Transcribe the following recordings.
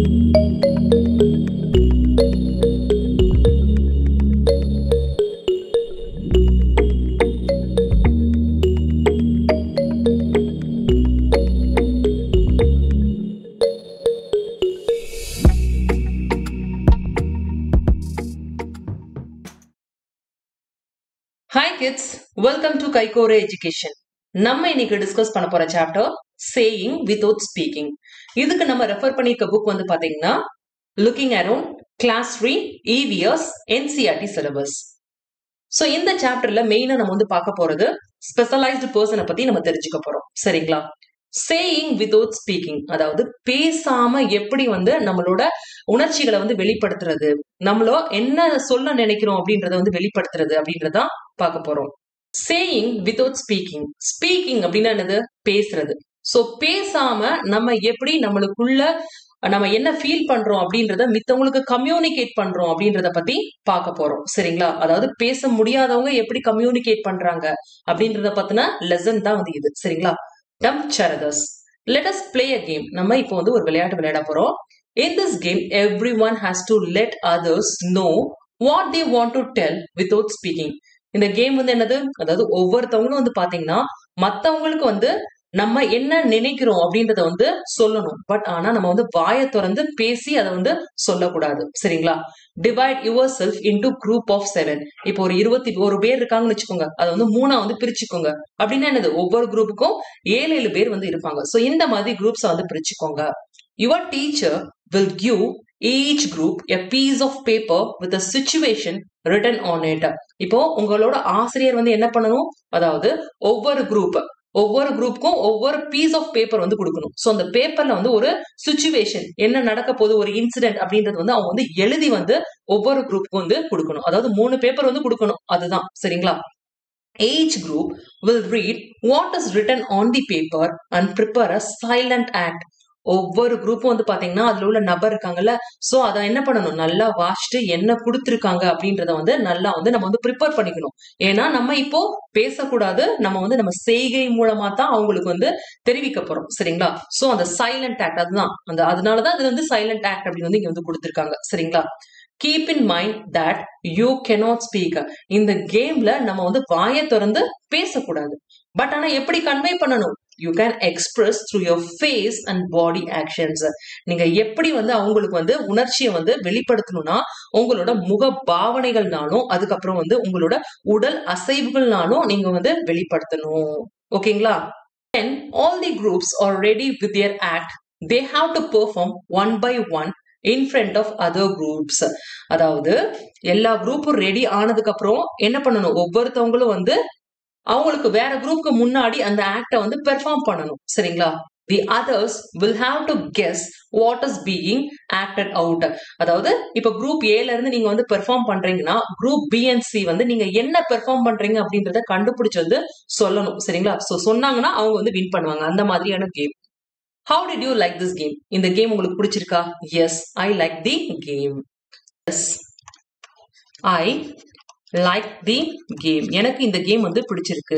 Hi kids welcome to கைகோரே education நம்ம இன்னைக்கு டிஸ்கஸ் பண்ண போற சாப்டர் சேயிங் வித்வுட் ஸ்பீக்கிங் இதுக்கு நம்ம ரெஃபர் பண்ணியிருக்க புக் வந்து பாத்தீங்கன்னா looking around class three EVS NCERT syllabus so இந்த சாப்டர்ல மெயினா நம்ம வந்து பார்க்க போறது ஸ்பெஷலைஸ்டு பர்சனை பத்தி நம்ம தெரிஞ்சுக்க போறோம் சரிங்களா சேயிங் வித்வுட் ஸ்பீக்கிங் அதாவது பேசாம எப்படி வந்து நம்மளோட உணர்ச்சிகளை வந்து வெளிப்படுத்துறது நம்மளோ என்ன சொல்ல நினைக்கிறோம் அப்படின்றத வந்து வெளிப்படுத்துறது அப்படின்றதான் பார்க்க போறோம் சேயிங் வித்வுட் ஸ்பீக்கிங் ஸ்பீக்கிங் அப்படின்னா என்னது பேசுறது ஸோ பேசாம நம்ம எப்படி நம்மளுக்குள்ள நம்ம என்ன ஃபீல் பண்றோம் அப்படின்றத மித்தவங்களுக்கு கம்யூனிகேட் பண்றோம் அப்படின்றத பத்தி பார்க்க போறோம் சரிங்களா அதாவது பேச முடியாதவங்க எப்படி கம்யூனிகேட் பண்றாங்க அப்படின்றத பத்தின லெசன் தான் வந்து இது சரிங்களா dumb charades let us play a game நம்ம இப்போ வந்து ஒரு விளையாட்டு விளையாட போறோம் in this game every one has to let others know what they want to tell without speaking இந்த கேம் வந்து என்னது அதாவது ஒவ்வொருத்தவங்களும் வந்து பாத்தீங்கன்னா மத்தவங்களுக்கு வந்து நம்ம என்ன நினைக்கிறோம் அப்படின்றத வந்து சொல்லணும் பட் ஆனா நம்ம வந்து வாயை திறந்து பேசி அதை வந்து சொல்லக்கூடாது சரிங்களா divide yourself into group of seven இப்போ ஒரு இருபத்தி ஒரு பேர் இருக்காங்கன்னு வச்சுக்கோங்க அதை வந்து மூணா வந்து பிரிச்சுக்கோங்க அப்படின்னா என்னது ஒவ்வொரு குரூப்புக்கும் ஏழு ஏழு பேர் வந்து இருப்பாங்க ஸோ இந்த மாதிரி குரூப்ஸை வந்து பிரிச்சுக்கோங்க your teacher will give each group a piece of paper with a situation written on it இப்போ உங்களோட ஆசிரியர் வந்து என்ன பண்ணணும் அதாவது ஒவ்வொரு குரூப் ஒவ்வொரு குரூப்புக்கும் ஒவ்வொரு பீஸ் ஆஃப் பேப்பர் வந்து கொடுக்கணும் ஸோ அந்த பேப்பர்ல வந்து ஒரு சுச்சுவேஷன் என்ன நடக்க போகுது ஒரு இன்சிடென்ட் அப்படின்றது வந்து அவங்க வந்து எழுதி வந்து ஒவ்வொரு குரூப்புக்கும் வந்து கொடுக்கணும் அதாவது மூணு பேப்பர் வந்து கொடுக்கணும் அதுதான் சரிங்களா Each group will read what is written on the paper and prepare a silent act. ஒவ்வொரு குரூப்பும் வந்து பாத்தீங்கன்னா அதுல உள்ள நபர் இருக்காங்கல்ல சோ அதை என்ன பண்ணணும் நல்லா வாசிட்டு என்ன கொடுத்துருக்காங்க அப்படின்றத வந்து நல்லா வந்து நம்ம வந்து ப்ரிப்பேர் பண்ணிக்கணும் ஏன்னா நம்ம இப்போ பேசக்கூடாது நம்ம வந்து நம்ம செய்கை மூலமா தான் அவங்களுக்கு வந்து தெரிவிக்க போறோம் சரிங்களா சோ அந்த சைலண்ட் ஆக்ட் அதுதான் அந்த அதனாலதான் அது வந்து சைலண்ட் ஆக்ட் அப்படின்னு வந்து இங்க வந்து கொடுத்துருக்காங்க சரிங்களா keep in mind that you cannot speak இந்த கேம்ல நம்ம வந்து வாயை திறந்து பேசக்கூடாது பட் ஆனா எப்படி கன்வே பண்ணணும் you can express through your face and body actions நீங்க எப்படி வந்து அவங்களுக்கு வந்து உணர்ச்சியை வந்து வெளிப்படுத்தணும்னா உங்களோட முக பாவனைகள்னாலும் அதுக்கப்புறம் வந்து உங்களோட உடல் அசைவுகள்னாலும் நீங்க வந்து வெளிப்படுத்தணும் ஓகேங்களா When all the groups are ready with their act, they have to perform one by one in front of other groups அதாவது எல்லா குரூப்பும் ரெடி ஆனதுக்கு அப்புறம் என்ன பண்ணணும் ஒவ்வொருத்தவங்களும் வந்து அவங்களுக்கு வேற குரூப்க்கு முன்னாடி அந்த ஆக்டை வந்து பெர்ஃபார்ம் பண்ணணும் சரிங்களா the others will have to guess what is being acted out அதாவது இப்ப குரூப் ஏல இருந்து நீங்க வந்து பெர்ஃபார்ம் பண்றீங்கன்னா குரூப் பி அண்ட் சி வந்து நீங்க என்ன பெர்ஃபார்ம் பண்றீங்க அப்படின்றத கண்டுபிடிச்சு வந்து சொல்லணும் சரிங்களா ஸோ சொன்னாங்கன்னா அவங்க வந்து வின் பண்ணுவாங்க அந்த மாதிரியான game how did you like this game இந்த கேம் உங்களுக்கு பிடிச்சிருக்கா yes I like the game yes I like the game எனக்கு இந்த கேம் வந்து பிடிச்சிருக்கு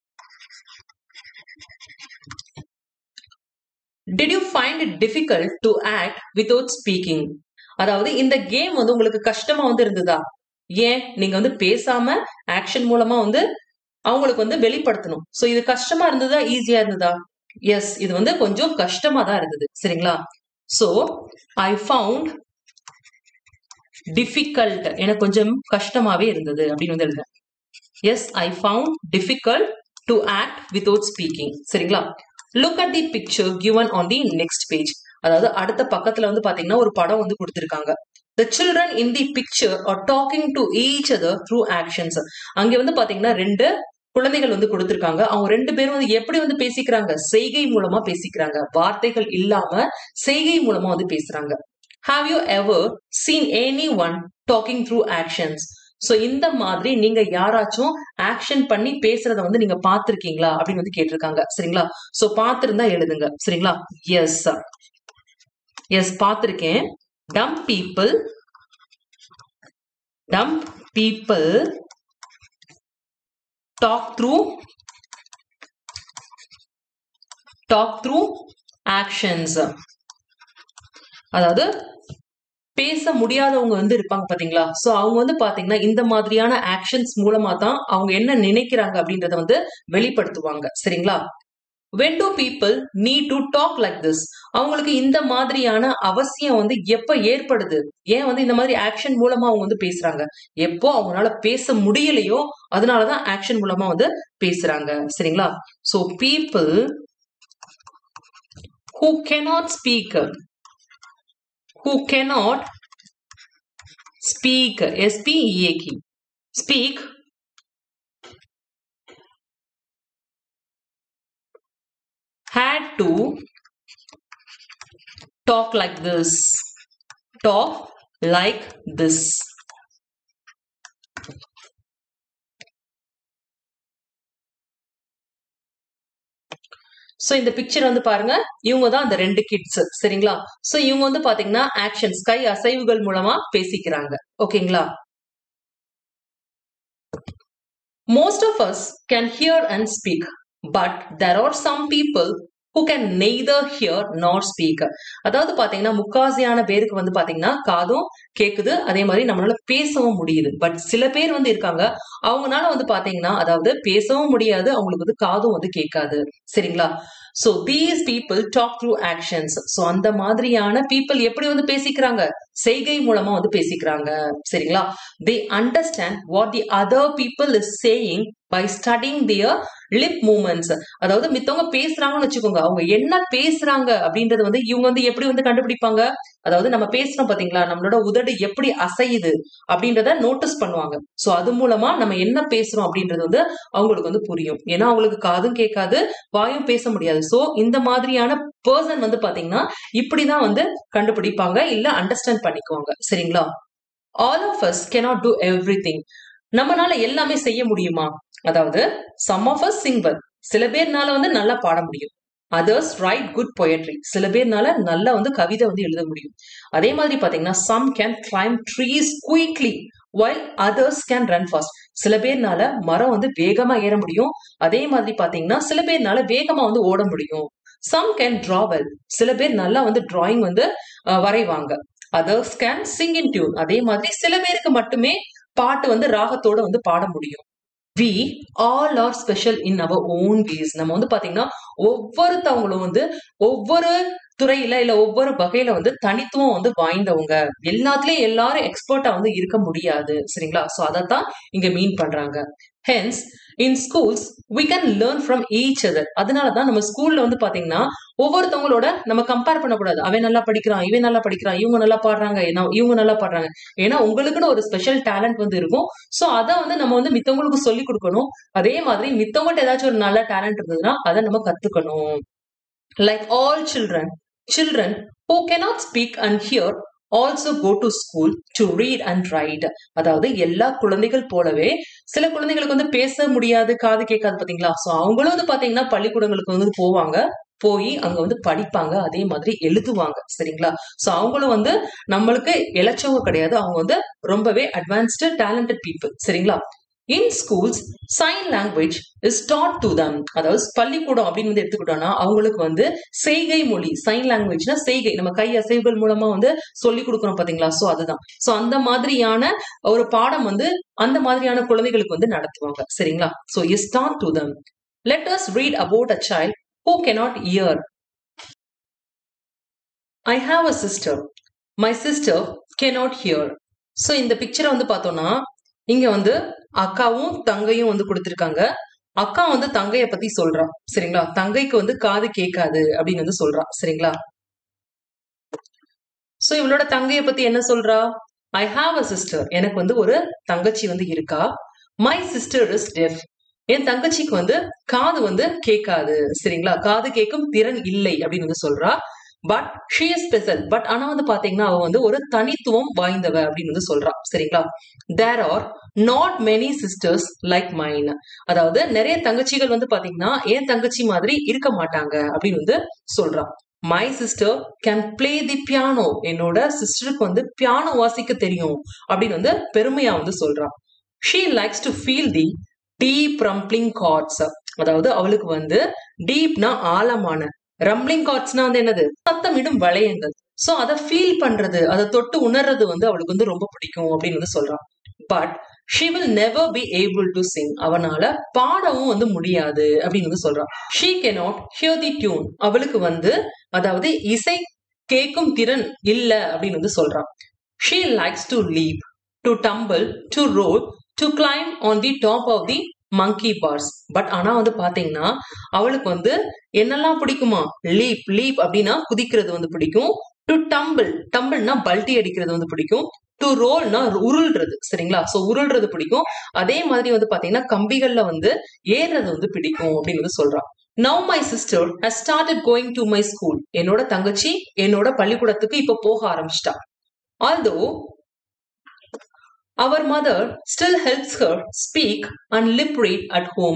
did you find it difficult to act without speaking அதாவது இந்த கேம் வந்து உங்களுக்கு கஷ்டமா வந்து இருந்ததா ஏன் நீங்க வந்து பேசாம ஆக்ஷன் மூலமா வந்து அவங்களுக்கு வந்து வெளிப்படுத்தணும் சோ இது கஷ்டமா இருந்ததா ஈஸியா இருந்ததா எஸ் இது வந்து கொஞ்சம் கஷ்டமா தான் இருந்தது சரிங்களா சோ ஐ ஃபவுண்ட் டிஃபிகல்ட் எனக்கு கொஞ்சம் கஷ்டமாவே இருந்தது அப்படின்னு வந்து எழுதுறேன் yes I found difficult to act without speaking சரிங்களா look at the picture given on the next page அதாவது அடுத்த பக்கத்துல வந்து பாத்தீங்கன்னா ஒரு படம் வந்து கொடுத்திருக்காங்க the children in the picture are talking to each other through actions அங்க வந்து பாத்தீங்கன்னா ரெண்டு குழந்தைகள் வந்து கொடுத்திருக்காங்க அவங்க ரெண்டு பேரும் வந்து எப்படி வந்து பேசிக்கிறாங்க செய்கை மூலமா பேசிக்கிறாங்க வார்த்தைகள் இல்லாம செய்கை மூலமா வந்து பேசுறாங்க have you ever seen any one talking through actions so இந்த மாதிரி நீங்க யாராச்சும் ஆக்ஷன் பண்ணி பேசுறத வந்து நீங்க பார்த்திருக்கீங்களா அப்படின்னு வந்து கேட்டிருக்காங்க சரிங்களா ஸோ பார்த்திருந்தா எழுதுங்க சரிங்களா எஸ் எஸ் பார்த்திருக்கேன் dumb people dumb people talk through talk through actions அதாவது பேச முடியாதவங்க வந்து இருப்பாங்க பாத்தீங்களா சோ அவங்க வந்து பாத்தீங்கன்னா இந்த மாதிரியான ஆக்ஷன்ஸ் மூலமா தான் அவங்க என்ன நினைக்கிறாங்க அப்படின்றத வந்து வெளிப்படுத்துவாங்க சரிங்களா when two people need to talk like this அவங்களுக்கு இந்த மாதிரியான அவசியம் வந்து எப்ப ஏற்படுது ஏன் வந்து இந்த மாதிரி ஆக்ஷன் மூலமா அவங்க வந்து பேசுறாங்க எப்போ அவங்களால பேச முடியலையோ அதனாலதான் ஆக்ஷன் மூலமா வந்து பேசுறாங்க சரிங்களா so people who cannot speak who cannot speak s p e a k speak had to talk like this talk like this so இந்த பிக்சர் வந்து பாருங்க இவங்க தான் அந்த ரெண்டு கிட்ஸ் சரிங்களா சோ இவங்க வந்து பாத்தீங்கன்னா ஆக்ஷன்ஸ் கை அசைவுகள் மூலமா பேசிக்கிறாங்க ஓகேங்களா most of us can hear and speak but there are some people who can neither hear not speak அதாவது பாத்தீங்கன்னா முக்காசியான பேருக்கு வந்து பாத்தீங்கன்னா காதும் கேக்குது அதே மாதிரி நம்மளால பேசவும் முடியுது பட் சில பேர் வந்து இருக்காங்க அவங்கனால வந்து பாத்தீங்கன்னா அதாவது பேசவும் முடியாது அவங்களுக்கு வந்து காதும் வந்து கேட்காது சரிங்களா so these people talk through actions so அந்த மாதிரியான பீப்புள் எப்படி வந்து பேசிக்கிறாங்க செய்கை மூலமா வந்து பேசிக்கிறாங்க சரிங்களா they understand what the other people is saying by studying their lip movements அதாவது மித்தவங்க பேசுறாங்கன்னு வச்சுக்கோங்க அவங்க என்ன பேசுறாங்க அப்படின்றது வந்து இவங்க வந்து எப்படி வந்து கண்டுபிடிப்பாங்க அதாவது நம்ம பேசுறோம் பாத்தீங்களா நம்மளோட உதடு எப்படி அசையுது அப்படின்றத நோட்டீஸ் பண்ணுவாங்க சோ அது மூலமா நம்ம என்ன பேசுறோம் அப்படின்றது வந்து அவங்களுக்கு வந்து புரியும் ஏன்னா அவங்களுக்கு காதும் கேட்காது வாயும் பேச முடியாது சோ இந்த மாதிரியான பர்சன் வந்து பாத்தீங்கன்னா இப்படிதான் வந்து கண்டுபிடிப்பாங்க இல்ல அண்டர்ஸ்டாண்ட் பண்ணிக்குவாங்க சரிங்களா all of us cannot do every thing நம்மனால எல்லாமே செய்ய முடியுமா அதாவது some of us sing well சில பேர்னால வந்து நல்லா பாட முடியும் அதர்ஸ் ரைட் குட் பொயட்ரி சில பேர்னால நல்லா வந்து கவிதை வந்து எழுத முடியும் அதே மாதிரி பாத்தீங்கன்னா some can climb trees quickly while others can run fast சில பேர்னால மரம் வந்து வேகமா ஏற முடியும் அதே மாதிரி பாத்தீங்கன்னா சில பேர்னால வேகமா வந்து ஓட முடியும் சம் கேன் டிராவல் சில பேர் நல்லா வந்து டிராயிங் வந்து வரைவாங்க others can sing in tune அதே மாதிரி சில பேருக்கு மட்டுமே பாட்டு வந்து ராகத்தோட வந்து பாட முடியும் we all are special in our own ways நம்ம வந்து பாத்தீங்கன்னா ஒவ்வொருத்தவங்களும் வந்து ஒவ்வொரு துறையில இல்ல ஒவ்வொரு வகையில வந்து தனித்துவம் வந்து வாய்ந்தவங்க எல்லாத்துலயும் எல்லாரும் எக்ஸ்பர்ட்டா வந்து இருக்க முடியாது சரிங்களா சோ அதைத்தான் இங்க மீன் பண்றாங்க hence in schools we can learn from each other அதனாலதான் நம்ம ஸ்கூல்ல வந்து பாத்தீங்கன்னா ஒவ்வொருத்தவங்களோட நம்ம கம்பேர் பண்ணக்கூடாது அவன் நல்லா படிக்கிறான் இவன் நல்லா படிக்கிறான் இவங்க நல்லா பாடுறாங்க இவங்க நல்லா பாடுறாங்க ஏன்னா உங்களுக்குன்னு ஒரு ஸ்பெஷல் டேலண்ட் வந்து இருக்கும் சோ அதை வந்து நம்ம வந்து மித்தவங்களுக்கு சொல்லி கொடுக்கணும் அதே மாதிரி மித்தவங்கள்ட்ட ஏதாச்சும் ஒரு நல்ல டேலண்ட் இருந்ததுன்னா அதை நம்ம கத்துக்கணும் like all children children who cannot speak and hear also go to school to read and write அதாவது எல்லா குழந்தைகள் போலவே சில குழந்தைகளுக்கு வந்து பேச முடியாது காது கேட்காது பாத்தீங்களா சோ அவங்களும் வந்து பாத்தீங்கன்னா பள்ளிக்கூடங்களுக்கு வந்து போவாங்க போய் அங்க வந்து படிப்பாங்க அதே மாதிரி எழுதுவாங்க சரிங்களா சோ அவங்களும் வந்து நம்மளுக்கு இழைச்சவங்க கிடையாது அவங்க வந்து ரொம்பவே அட்வான்ஸ்டு டேலண்டட் பீப்புள் சரிங்களா in schools sign language is taught to them அதாவது பள்ளிக்கூடம் அப்படின்னு வந்து எடுத்துக்கிட்டோம்னா அவங்களுக்கு வந்து செய்கை மொழி சைன் லாங்குவேஜ்னா செய்கை நம்ம கை அசைவுகள் மூலமா வந்து சொல்லி கொடுக்குறோம் பாத்தீங்களா சோ அதுதான் சோ அந்த மாதிரியான ஒரு பாடம் வந்து அந்த மாதிரியான குழந்தைகளுக்கு வந்து நடத்துவாங்க சரிங்களா so is taught to them let us read about a child who cannot hear I have a sister my sister cannot hear so இந்த பிக்சரை வந்து பார்த்தோம்னா இங்க வந்து அக்காவும் தங்கையும் வந்து கொடுத்துருக்காங்க அக்கா வந்து தங்கைய பத்தி சொல்றா சரிங்களா தங்கைக்கு வந்து காது கேட்காது அப்படின்னு வந்து சொல்றா சரிங்களா சோ இவளோட தங்கைய பத்தி என்ன சொல்றா ஐ ஹாவ் அ சிஸ்டர் எனக்கு வந்து ஒரு தங்கச்சி வந்து இருக்கா மை சிஸ்டர் இஸ் டெஃப் என் தங்கச்சிக்கு வந்து காது வந்து கேட்காது சரிங்களா காது கேட்கும் திறன் இல்லை அப்படின்னு வந்து சொல்றா but she is special but ஆனா வந்து பாத்தீங்கன்னா அவ வந்து ஒரு தனித்துவம் வாய்ந்தவ அப்படின்னு வந்து சொல்றா சரிங்களா there are not many sisters like mine அதாவது நிறைய தங்கச்சிகள் வந்து பாத்தீங்கன்னா என் தங்கச்சி மாதிரி இருக்க மாட்டாங்க அப்படின்னு வந்து சொல்றா my sister can play the piano என்னோட சிஸ்டருக்கு வந்து பியானோ வாசிக்க தெரியும் அப்படின்னு வந்து பெருமையா வந்து சொல்றா she likes to feel the deep rumbling chords அதாவது அவளுக்கு வந்து டீப்னா ஆழமான ரம்லிங் கார்ட்ஸ்னா வந்து என்னது சத்தமிடும் வளையங்கள் சோ அதை ஃபீல் பண்றது அதை தொட்டு உணர்றது வந்து அவளுக்கு வந்து ரொம்ப பிடிக்கும் அப்படின்னு வந்து சொல்றான் but she will never be able to sing அவனால பாடவும் வந்து முடியாது அப்படின்னு வந்து சொல்றான் she cannot hear the tune அவளுக்கு வந்து அதாவது இசை கேட்கும் திறன் இல்ல அப்படின்னு வந்து சொல்றான் she likes to leave to tumble to roll to climb on the top of the monkey bars but ஆனா வந்து பாத்தீங்கன்னா அவளுக்கு வந்து என்னெல்லாம் பிடிக்குமா லீப் லீப் அப்படின்னா குதிக்கிறது வந்து பிடிக்கும் டு டம்பிள் டம்பிள்னா பல்ட்டி அடிக்கிறது வந்து பிடிக்கும் டு ரோல்னா உருள்றது சரிங்களா சோ உருள்றது பிடிக்கும் அதே மாதிரி வந்து பாத்தீங்கன்னா கம்பிகள்ல வந்து ஏறுறது வந்து பிடிக்கும் அப்படின்னு வந்து சொல்றான் now my sister has started going to my school என்னோட தங்கச்சி என்னோட பள்ளிக்கூடத்துக்கு இப்ப போக ஆரம்பிச்சிட்டா although our mother still helps her speak and lip read at home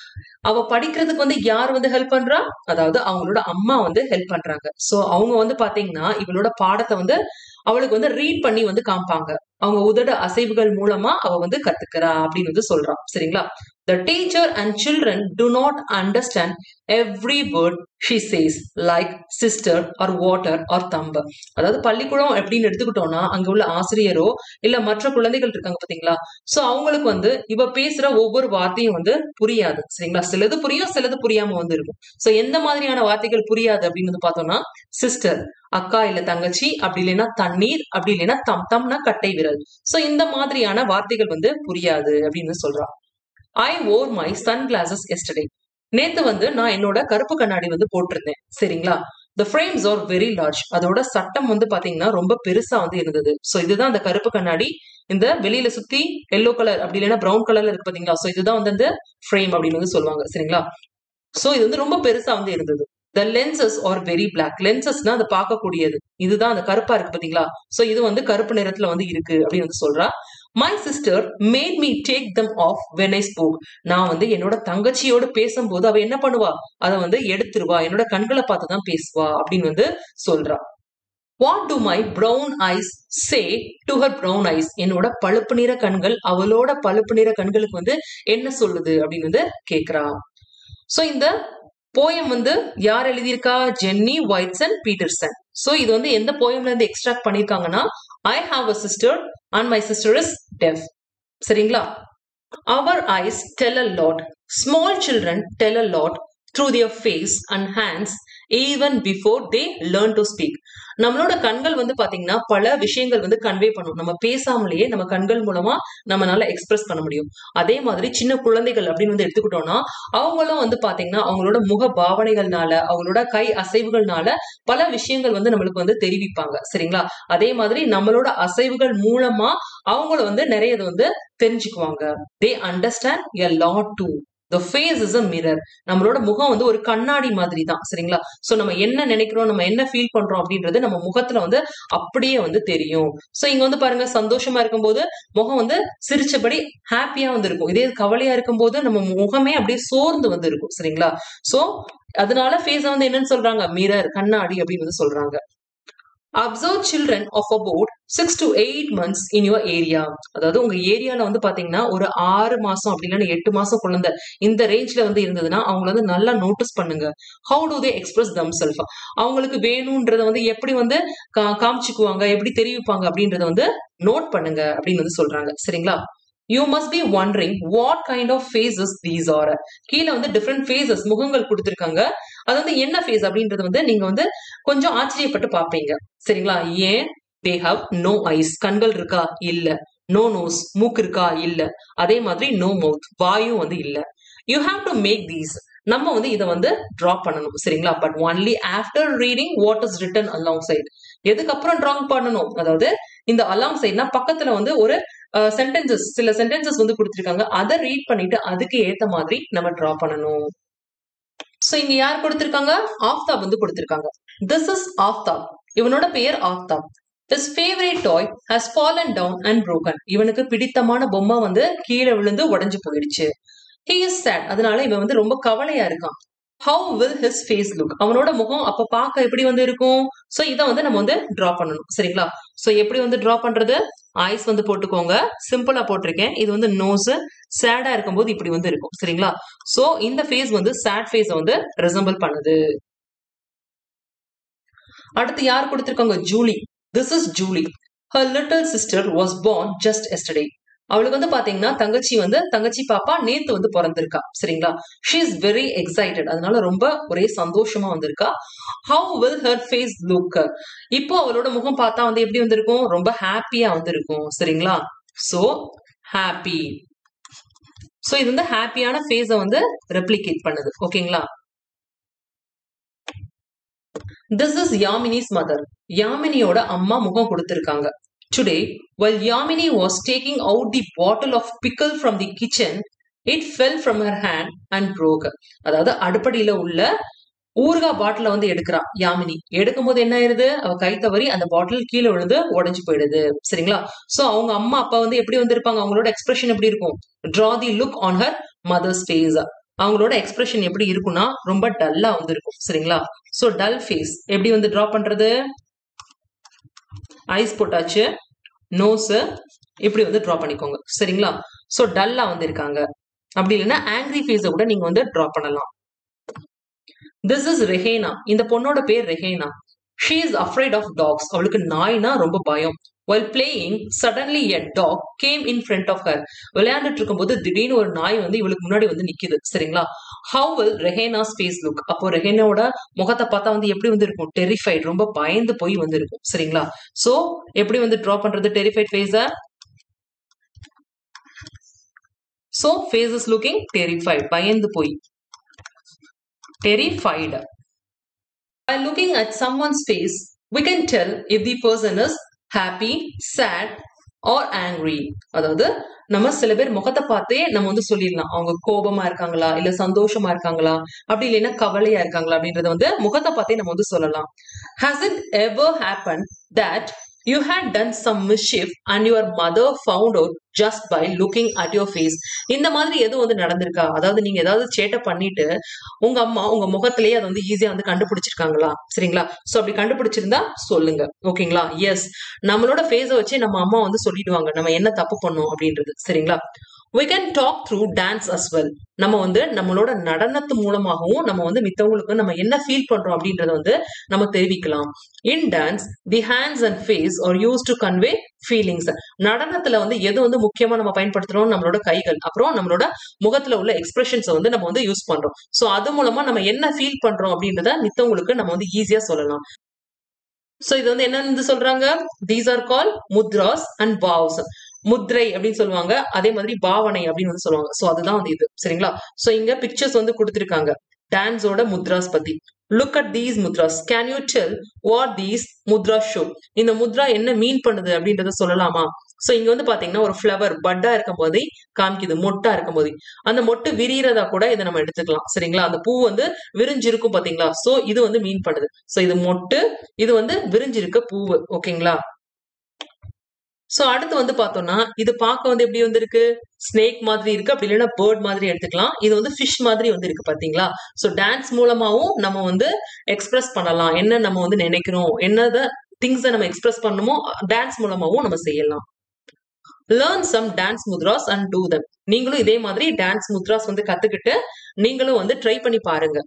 அவ படிக்கிறதுக்கு வந்து யார் வந்து ஹெல்ப் பண்றா அதாவது அவங்களோட அம்மா வந்து ஹெல்ப் பண்றாங்க சோ அவங்க வந்து பாத்தீங்கன்னா இவளோட பாடத்தை வந்து அவளுக்கு வந்து ரீட் பண்ணி வந்து காமிப்பாங்க அவங்க உதட அசைவுகள் மூலமா அவ வந்து கத்துக்கிறா அப்படின்னு வந்து சொல்றான் சரிங்களா the teacher and children do not understand every word she says like sister or water or thumb அதாவது பள்ளிக்கூடம் அப்படின்னு எடுத்துக்கிட்டோம்னா அங்க உள்ள ஆசிரியரோ இல்ல மற்ற குழந்தைகள் இருக்காங்க பாத்தீங்களா சோ அவங்களுக்கு வந்து இவ பேசுற ஒவ்வொரு வார்த்தையும் வந்து புரியாது சரிங்களா சிலது புரியும் சிலது புரியாம வந்து இருக்கும் சோ எந்த மாதிரியான வார்த்தைகள் புரியாது அப்படின்னு வந்து பார்த்தோம்னா சிஸ்டர் அக்கா இல்ல தங்கச்சி அப்படி இல்லைன்னா தண்ணீர் அப்படி இல்லைன்னா தம் தம்னா கட்டை விரல் சோ இந்த மாதிரியான வார்த்தைகள் வந்து புரியாது அப்படின்னு சொல்றான் I wore my sunglasses yesterday நேத்து வந்து நான் என்னோட கருப்பு கண்ணாடி வந்து போட்டிருந்தேன் சரிங்களா the frames are very large அதோட சட்டம் வந்து பாத்தீங்கன்னா ரொம்ப பெருசா வந்து இருந்தது சோ இதுதான் அந்த கருப்பு கண்ணாடி இந்த வெளியில சுத்தி எல்லோ கலர் அப்படி இல்லைன்னா பிரவுன் கலர்ல இருக்கு பாத்தீங்களா சோ இதுதான் வந்து அந்த ஃப்ரேம் அப்படின்னு வந்து சொல்லுவாங்க சரிங்களா சோ இது வந்து ரொம்ப பெருசா வந்து இருந்தது the lenses are very black லென்சஸ்னா அதை பார்க்கக்கூடியது இதுதான் அந்த கருப்பா இருக்கு பாத்தீங்களா சோ இது வந்து கருப்பு நிறத்துல வந்து இருக்கு அப்படின்னு வந்து சொல்றா my sister made me take them off when I spoke நான் வந்து என்னோட தங்கச்சியோட பேசும்போது அவ என்ன பண்ணுவா அதை வந்து எடுத்துருவா என்னோட கண்களை பார்த்து தான் பேசுவா அப்படின்னு வந்து சொல்றா what do my brown eyes say to her brown eyes என்னோட பழுப்பு நிற கண்கள் அவளோட பழுப்பு நிற கண்களுக்கு வந்து என்ன சொல்லுது அப்படின்னு வந்து கேக்குறா சோ இந்த போயம் வந்து யார் எழுதியிருக்கா ஜென்னி ஒயிட்சன் பீட்டர்சன் சோ இது வந்து எந்த போயம்ல இருந்து எக்ஸ்ட்ராக்ட் பண்ணிருக்காங்கன்னா I have a sister and my sister is deaf சரிங்களா our eyes tell a lot small children tell a lot through their face and hands even before they learn to speak நம்மளோட கண்கள் வந்து பாத்தீங்கன்னா பல விஷயங்கள் வந்து convey பண்ணும் நம்ம பேசாமலேயே நம்ம கண்கள் மூலமா நம்மளால எக்ஸ்பிரஸ் பண்ண முடியும் அதே மாதிரி சின்ன குழந்தைகள் அப்படின்னு வந்து எடுத்துக்கிட்டோம்னா அவங்களும் வந்து பாத்தீங்கன்னா அவங்களோட முக பாவனைகள்னால அவங்களோட கை அசைவுகள்னால பல விஷயங்கள் வந்து நம்மளுக்கு வந்து தெரிவிப்பாங்க சரிங்களா அதே மாதிரி நம்மளோட அசைவுகள் மூலமா அவங்கள வந்து நிறைய வந்து தெரிஞ்சுக்குவாங்க they understand a lot too the face is a mirror நம்மளோட முகம் வந்து ஒரு கண்ணாடி மாதிரி தான் சரிங்களா சோ நம்ம என்ன நினைக்கிறோம் நம்ம என்ன ஃபீல் பண்றோம் அப்படின்றது நம்ம முகத்துல வந்து அப்படியே வந்து தெரியும் சோ இங்க வந்து பாருங்க சந்தோஷமா இருக்கும்போது முகம் வந்து சிரிச்சபடி ஹாப்பியா வந்து இருக்கும் இதே கவலையா இருக்கும்போது நம்ம முகமே அப்படியே சோர்ந்து வந்து இருக்கும் சரிங்களா சோ அதனால ஃபேஸ் வந்து என்னன்னு சொல்றாங்க மிரர் கண்ணாடி அப்படின்னு வந்து சொல்றாங்க observe children of about six to eight months in your area அதாவது உங்க ஏரியால வந்து பாத்தீங்கன்னா ஒரு ஆறு மாசம் அப்படி இல்லைன்னா எட்டு மாசம் குழந்தை இந்த ரேஞ்ச்ல வந்து இருந்ததுன்னா அவங்கள வந்து நல்லா நோட்டீஸ் பண்ணுங்க how do they express themself அவங்களுக்கு வேணும்ன்றத வந்து எப்படி வந்து கா- காமிச்சுக்குவாங்க எப்படி தெரிவிப்பாங்க அப்படின்றத வந்து நோட் பண்ணுங்க அப்படின்னு வந்து சொல்றாங்க சரிங்களா you must be wondering what kind of faces these are கீழே வந்து டிஃப்ரெண்ட் ஃபேஸஸ் முகங்கள் கொடுத்துருக்காங்க அது வந்து என்ன ஃபேஸ் அப்படின்றது வந்து நீங்க வந்து கொஞ்சம் ஆச்சரியப்பட்டு பார்ப்பீங்க சரிங்களா ஏன் தே ஹாவ் நோ ஐஸ் கண்கள் இருக்கா இல்ல நோ நோஸ் மூக்கு இருக்கா இல்ல அதே மாதிரி நோ மவுத் வாயும் வந்து இல்ல you have to make these நம்ம வந்து இதை வந்து டிரா பண்ணணும் சரிங்களா but only after reading what is written alongside எதுக்கப்புறம் டிரா பண்ணணும் அதாவது இந்த அலாங் சைட்னா பக்கத்துல வந்து ஒரு சென்டென்சஸ் சில சென்டென்சஸ் வந்து கொடுத்துருக்காங்க அதை ரீட் பண்ணிட்டு அதுக்கு ஏத்த மாதிரி நம்ம டிரா பண்ணணும் சோ இங்க யார் கொடுத்திருக்காங்க ஆஃப்தாப் வந்து கொடுத்திருக்காங்க திஸ் இஸ் ஆஃப்தாப் இவனோட பெயர் Aftab His favorite toy has fallen down and broken. இவனுக்கு பிடித்தமான பொம்மை வந்து கீழே விழுந்து உடைஞ்சு போயிடுச்சு he is sad அதனால இவன் வந்து ரொம்ப கவலையா இருக்கான் how will his face look அவனோட முகம் அப்ப பார்க்க எப்படி வந்து இருக்கும் சோ இத வந்து நம்ம வந்து டிரா பண்ணணும் சரிங்களா சோ எப்படி வந்து டிரா பண்றது ஐஸ் வந்து போட்டுக்கோங்க சிம்பிளா போட்டிருக்கேன் இது வந்து நோஸ் சேடா இருக்கும்போது இப்படி வந்து இருக்கும் சரிங்களா சோ இந்த ஃபேஸ் வந்து சேட் ஃபேஸ வந்து ரிசம்பிள் பண்ணுது அடுத்து யார் கொடுத்திருக்காங்க Julie this is Julie her little sister was born just yesterday அவளுக்கு வந்து பாத்தீங்கன்னா தங்கச்சி வந்து தங்கச்சி பாப்பா நேத்து வந்து பிறந்திருக்கா சரிங்களா ஷீ இஸ் வெரி எக்ஸைட்டட் அதனால ரொம்ப ஒரே சந்தோஷமா வந்திருக்கா how will her face look இப்போ அவளோட முகம் பார்த்தா வந்து எப்படி வந்திருக்கும் ரொம்ப ஹாப்பியா வந்திருக்கும் சரிங்களா சோ ஹாப்பி சோ இது வந்து ஹாப்பியான ஃபேஸ வந்து ரெப்ளிகேட் பண்ணுது ஓகேங்களா திஸ் இஸ் யாமினிஸ் மதர் யாமினியோட அம்மா முகம் கொடுத்திருக்காங்க today while Yamini was taking out the bottle of pickle from the kitchen it fell from her hand and broke அதாவது அடுப்படியில உள்ள ஊறுகாய் பாட்டில வந்து எடுக்கிறா யாமினி எடுக்கும்போது என்ன ஆயிருது அவ கை தவறி அந்த பாட்டில் கீழே விழுந்து உடைஞ்சு போயிடுது சரிங்களா சோ அவங்க அம்மா அப்பா வந்து எப்படி வந்திருப்பாங்க அவங்களோட எக்ஸ்பிரஷன் எப்படி இருக்கும் draw the look on her mother's face அவங்களோட எக்ஸ்பிரஷன் எப்படி இருக்கும்னா ரொம்ப டல்லா வந்து இருக்கும் சரிங்களா சோ டல் ஃபேஸ் எப்படி வந்து டிரா பண்றது ஐஸ் போட்டாச்சு நோஸ் இப்படி வந்து டிரா பண்ணிக்கோங்க சரிங்களா சோ டல்லா வந்து இருக்காங்க அப்படி இல்லைன்னா ஆங்கிரி ஃபேஸை கூட நீங்க வந்து டிரா பண்ணலாம் திஸ் இஸ் ரெஹேனா இந்த பொண்ணோட பேர் Rehana she is afraid of dogs அவளுக்கு நாய்னா ரொம்ப பயம் while playing suddenly a dog came in front of her விளையாண்டுட்டு இருக்கும்போது திடீர்னு ஒரு நாய் வந்து இவளுக்கு முன்னாடி வந்து நிக்குது சரிங்களா how will Rehana's face look அப்போ ரெஹேனாவோட முகத்தை பார்த்தா வந்து எப்படி வந்து இருக்கும் டெரிஃபைட் ரொம்ப பயந்து போய் வந்து இருக்கும் சரிங்களா சோ எப்படி வந்து டிரா பண்றது terrified face so face is looking terrified பயந்து போய் terrified. By looking at someone's face, we can tell if the person is happy, sad, or angry. அதாவது நம்ம சில பேர் முகத்தை பார்த்தே நம்ம வந்து சொல்லிடலாம் அவங்க கோபமா இருக்காங்களா இல்ல சந்தோஷமா இருக்காங்களா அப்படி இல்லைன்னா கவலையா இருக்காங்களா அப்படின்றத வந்து முகத்தை பார்த்தே நம்ம வந்து சொல்லலாம் has it ever happened that you had done some mischief and your mother found out just by looking at your face இந்த மாதிரி எதுவும் வந்து நடந்திருக்கா அதாவது நீங்க ஏதாவது சேட்டை பண்ணிட்டு உங்க அம்மா உங்க முகத்திலேயே அதை வந்து ஈஸியா வந்து கண்டுபிடிச்சிருக்காங்களா சரிங்களா சோ அப்படி கண்டுபிடிச்சிருந்தா சொல்லுங்க ஓகேங்களா எஸ் நம்மளோட ஃபேஸை வச்சு நம்ம அம்மா வந்து சொல்லிடுவாங்க நம்ம என்ன தப்பு பண்ணோம் அப்படின்றது சரிங்களா we can talk through dance as well நம்ம வந்து நம்மளோட நடனத்து மூலமாகவும் நம்ம வந்து மித்தவங்களுக்கு நம்ம என்ன ஃபீல் பண்றோம் அப்படின்றத வந்து நம்ம தெரிவிக்கலாம் in dance the hands and face are used to convey feelings நடனத்துல வந்து எது வந்து முக்கியமா நம்ம பயன்படுத்துறோம் நம்மளோட கைகள் அப்புறம் நம்மளோட முகத்துல உள்ள எக்ஸ்பிரஷன்ஸை வந்து நம்ம வந்து யூஸ் பண்றோம் சோ அது மூலமா நம்ம என்ன ஃபீல் பண்றோம் அப்படின்றத மித்தவங்களுக்கு நம்ம வந்து ஈஸியா சொல்லலாம் சோ இது வந்து என்னன்னு சொல்றாங்க these are called mudras and bhavs முத்ரை அப்படின்னு சொல்லுவாங்க அதே மாதிரி பாவனை அப்படின்னு வந்து சொல்லுவாங்க சோ அதுதான் வந்து இது சரிங்களா சோ இங்க பிக்சர்ஸ் வந்து கொடுத்திருக்காங்க டான்ஸோட முத்ராஸ் பத்தி look at these mudras can you tell what these mudra show இந்த முத்ரா என்ன மீன் பண்ணுது அப்படின்றத சொல்லலாமா சோ இங்க வந்து பாத்தீங்கன்னா ஒரு ஃபிளவர் பட்டா இருக்கும் போதே காமிக்குது மொட்டா இருக்கும் போதே அந்த மொட்டு விரியறதா கூட இதை நம்ம எடுத்துக்கலாம் சரிங்களா அந்த பூ வந்து விரிஞ்சிருக்கும் பாத்தீங்களா சோ இது வந்து மீன் பண்ணுது சோ இது மொட்டு இது வந்து விரிஞ்சிருக்க பூவு ஓகேங்களா சோ அடுத்து வந்து பார்த்தோம்னா இது பார்க்க வந்து எப்படி வந்திருக்கு ஸ்னேக் மாதிரி இருக்கு அப்படி இல்லைன்னா பேர்ட் மாதிரி எடுத்துக்கலாம் இது வந்து ஃபிஷ் மாதிரி வந்து இருக்கு பாத்தீங்களா சோ டான்ஸ் மூலமாவும் நம்ம வந்து எக்ஸ்பிரஸ் பண்ணலாம் என்ன நம்ம வந்து நினைக்கிறோம் என்னத திங்ஸை நம்ம எக்ஸ்பிரஸ் பண்ணுமோ டான்ஸ் மூலமாவும் நம்ம செய்யலாம் learn some dance mudras and do them நீங்களும் இதே மாதிரி டான்ஸ் முத்ராஸ் வந்து கத்துக்கிட்டு நீங்களும் வந்து ட்ரை பண்ணி பாருங்க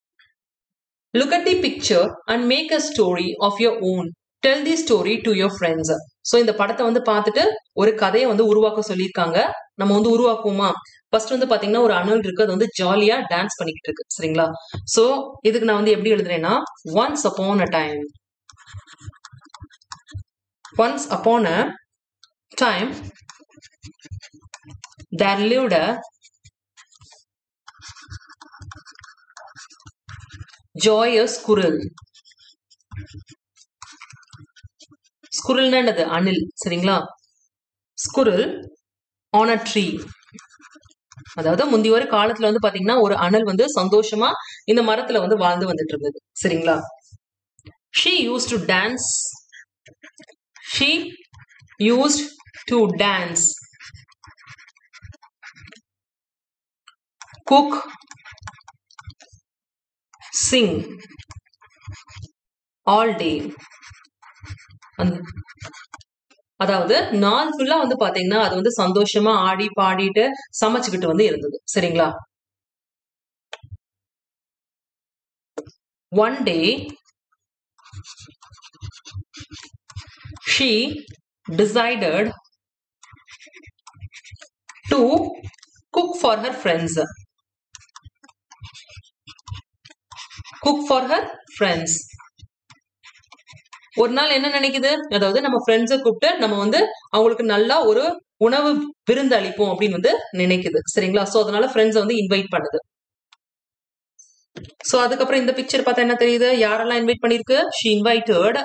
look at the picture and make a story of your own tell the story to your friends so இந்த படத்தை வந்து பார்த்துட்டு ஒரு கதையை வந்து உருவாக்க சொல்லியிருக்காங்க நம்ம வந்து உருவாக்குவோமா ஃபர்ஸ்ட் வந்து பாத்தீங்கன்னா ஒரு அனல் இருக்கு அது வந்து ஜாலியா டான்ஸ் பண்ணிக்கிட்டு இருக்கு சரிங்களா சோ இதுக்கு நான் வந்து எப்படி எழுதுறேன்னா once upon a time once upon a time there lived a joyous squirrel ஸ்குரில்னா என்னது அணில் சரிங்களா ஸ்குரில் ஆன் அ ட்ரீ அதாவது முந்தி ஒரு காலத்துல வந்து பாத்தீங்கன்னா ஒரு அனல் வந்து சந்தோஷமா இந்த மரத்துல வந்து வாழ்ந்து வந்துட்டு இருந்தது சரிங்களா she use to dance she used to dance குக் சிங் ஆல் டே அதாவது நாள் ஃபுல்லா வந்து பாத்தீங்கன்னா அது வந்து சந்தோஷமா ஆடி பாடிட்டு சமைச்சுக்கிட்டு வந்து இருந்தது சரிங்களா one day she decided to cook for her friends cook for her friends ஒரு நாள் என்ன நினைக்குது அதாவது நம்ம ஃப்ரெண்ட்ஸை கூப்பிட்டு நம்ம வந்து அவங்களுக்கு நல்லா ஒரு உணவு விருந்து அளிப்போம் அப்படின்னு வந்து நினைக்குது சரிங்களா சோ அதனால ஃப்ரெண்ட்ஸை வந்து இன்வைட் பண்ணுது சோ அதுக்கப்புறம் இந்த பிக்சர் பார்த்தா என்ன தெரியுது யாரெல்லாம் இன்வைட் பண்ணிருக்கு ஷி இன்வைட்டட்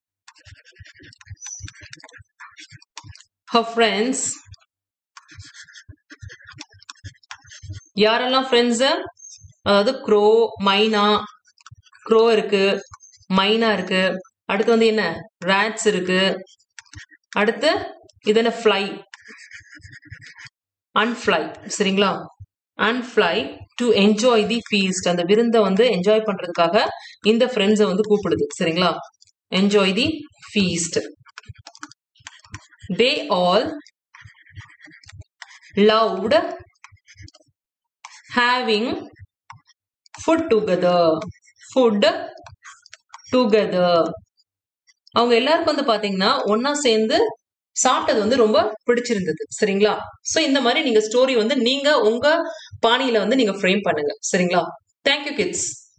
her friends யாரெல்லாம் ஃப்ரெண்ட்ஸ் அதாவது க்ரோ மைனா க்ரோ இருக்கு மைனா இருக்கு அடுத்து வந்து என்ன ரேட்ஸ் இருக்கு அடுத்து இது என்ன ஃப்ளை அன்ஃப்ளை சரிங்களா and fly to enjoy the feast அந்த விருந்தை வந்து என்ஜாய் பண்றதுக்காக இந்த ஃப்ரெண்ட்ஸை வந்து கூப்பிடுது சரிங்களா enjoy the feast they all loved having food together food together அவங்க எல்லாருக்கும் வந்து பாத்தீங்கன்னா ஒன்னா சேர்ந்து சாப்பிட்டது வந்து ரொம்ப பிடிச்சிருந்தது சரிங்களா சோ இந்த மாதிரி நீங்க ஸ்டோரி வந்து நீங்க உங்க பாணியில வந்து நீங்க ஃப்ரேம் பண்ணுங்க சரிங்களா தேங்க்யூ கிட்ஸ்